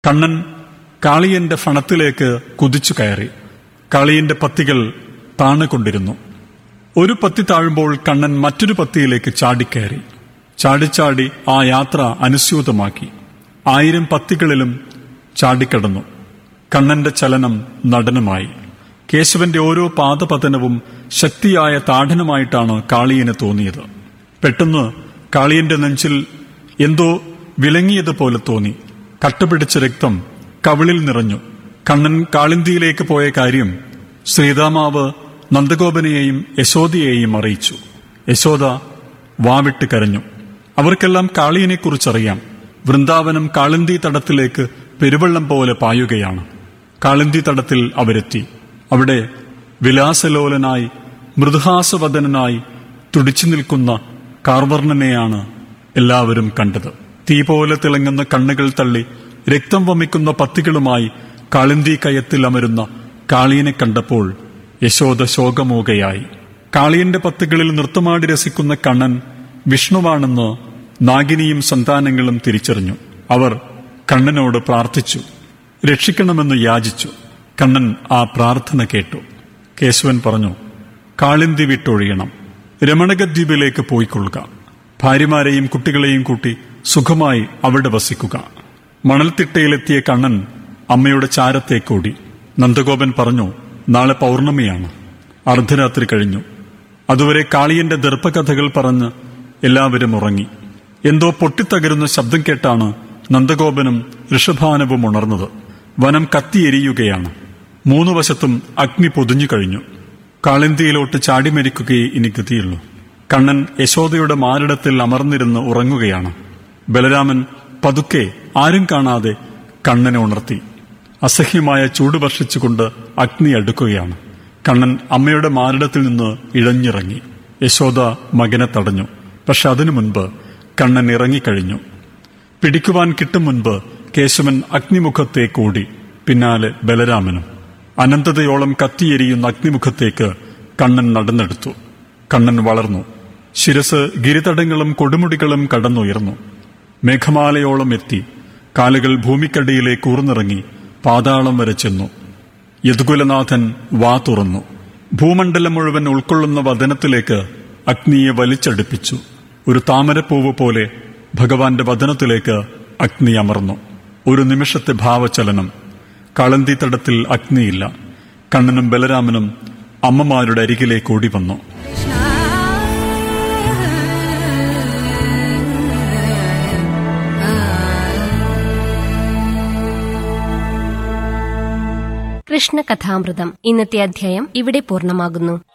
കണ്ണൻ കാളിയന്റെ ഫണത്തിലേക്ക് കുതിച്ചു കയറി കാളിയന്റെ പത്തികൾ താണുകൊണ്ടിരുന്നു ഒരു പത്തി താഴുമ്പോൾ കണ്ണൻ മറ്റൊരു പത്തിയിലേക്ക് ചാടിക്കയറി ചാടിച്ചാടി ആ യാത്ര അനുസ്യൂതമാക്കി ആയിരം പത്തികളിലും ചാടിക്കടന്നു കണ്ണന്റെ ചലനം നടനമായി കേശവന്റെ ഓരോ പാദപതനവും ശക്തിയായ താഠനമായിട്ടാണ് കാളിയന് തോന്നിയത് പെട്ടെന്ന് കാളിയന്റെ നെഞ്ചിൽ എന്തോ വിലങ്ങിയതുപോലെ തോന്നി കട്ടുപിടിച്ച രക്തം കവിളിൽ നിറഞ്ഞു കണ്ണൻ കാളിന്തിയിലേക്ക് പോയ കാര്യം ശ്രീതാമാവ് നന്ദഗോപനെയും യശോദയെയും അറിയിച്ചു യശോദ വാവിട്ട് കരഞ്ഞു അവർക്കെല്ലാം കാളിയനെക്കുറിച്ചറിയാം വൃന്ദാവനം കാളിന്തി തടത്തിലേക്ക് പെരുവെള്ളം പോലെ പായുകയാണ് കാളിന്തി തടത്തിൽ അവരെത്തി അവിടെ വിലാസലോലനായി മൃദുഹാസവദനായി തുടിച്ചു നിൽക്കുന്ന കാർവർണനെയാണ് എല്ലാവരും കണ്ടത് തീ പോലെ തിളങ്ങുന്ന കണ്ണുകൾ തള്ളി രക്തം വമിക്കുന്ന പത്തികളുമായി കാളിന്തി കയത്തിൽ അമരുന്ന കാളിയനെ കണ്ടപ്പോൾ യശോദ ശോകമൂകയായി കാളിയന്റെ പത്തുകളിൽ നൃത്തമാടി രസിക്കുന്ന കണ്ണൻ വിഷ്ണുവാണെന്ന് നാഗിനിയും സന്താനങ്ങളും തിരിച്ചറിഞ്ഞു അവർ കണ്ണനോട് പ്രാർത്ഥിച്ചു രക്ഷിക്കണമെന്ന് യാചിച്ചു കണ്ണൻ ആ പ്രാർത്ഥന കേട്ടു കേശവൻ പറഞ്ഞു കാളിന്തി വിട്ടൊഴിയണം രമണകദ്വീപിലേക്ക് പോയിക്കൊള്ളുക ഭാര്യമാരെയും കുട്ടികളെയും കൂട്ടി സുഖമായി അവിടെ വസിക്കുക മണൽത്തിട്ടയിലെത്തിയ കണ്ണൻ അമ്മയുടെ ചാരത്തേക്കോടി നന്ദഗോപൻ പറഞ്ഞു നാളെ പൗർണമിയാണ് അർദ്ധരാത്രി കഴിഞ്ഞു അതുവരെ കാളിയന്റെ ദർപ്പകഥകൾ പറഞ്ഞ് എല്ലാവരും ഉറങ്ങി എന്തോ പൊട്ടിത്തകരുന്ന ശബ്ദം കേട്ടാണ് നന്ദഗോപനും ഋഷഭാനവും ഉണർന്നത് വനം കത്തിയെരിയുകയാണ് മൂന്നു വശത്തും അഗ്നി പൊതിഞ്ഞു കഴിഞ്ഞു കാളിന്തിയിലോട്ട് ചാടിമരിക്കുകയേ ഇനി ഗതിയുള്ളൂ കണ്ണൻ യശോദയുടെ മാരിടത്തിൽ അമർന്നിരുന്ന് ഉറങ്ങുകയാണ് ബലരാമൻ പതുക്കെ ആരും കാണാതെ കണ്ണനെ ഉണർത്തി അസഹ്യമായ ചൂട് വർഷിച്ചുകൊണ്ട് അഗ്നി അടുക്കുകയാണ് കണ്ണൻ അമ്മയുടെ മാരിടത്തിൽ നിന്ന് ഇഴഞ്ഞിറങ്ങി യശോദ മകനെ തടഞ്ഞു പക്ഷെ അതിനു മുൻപ് കണ്ണൻ ഇറങ്ങിക്കഴിഞ്ഞു പിടിക്കുവാൻ കിട്ടും മുൻപ് കേശവൻ അഗ്നിമുഖത്തേക്ക് ഓടി പിന്നാലെ ബലരാമനും അനന്തതയോളം കത്തിയെരിയുന്ന അഗ്നിമുഖത്തേക്ക് കണ്ണൻ നടന്നെടുത്തു കണ്ണൻ വളർന്നു ശിരസ് ഗിരിതടങ്ങളും കൊടുമുടികളും കടന്നുയർന്നു മേഘമാലയോളം എത്തി കാലുകൾ ഭൂമിക്കടിയിലേക്ക് ഊർന്നിറങ്ങി പാതാളം വരെ ചെന്നു യദുകുലനാഥൻ വാ തുറന്നു ഭൂമണ്ഡലം മുഴുവൻ ഉൾക്കൊള്ളുന്ന വദനത്തിലേക്ക് അഗ്നിയെ വലിച്ചടുപ്പിച്ചു ഒരു താമരപ്പൂവ് പോലെ ഭഗവാന്റെ വദനത്തിലേക്ക് അഗ്നി അമർന്നു ഒരു നിമിഷത്തെ ഭാവചലനം കളന്തി തടത്തിൽ അഗ്നിയില്ല കണ്ണനും ബലരാമനും അമ്മമാരുടെ അരികിലേക്ക് ഓടി വന്നു കൃഷ്ണകഥാമൃതം ഇന്നത്തെ അധ്യായം ഇവിടെ പൂർണ്ണമാകുന്നു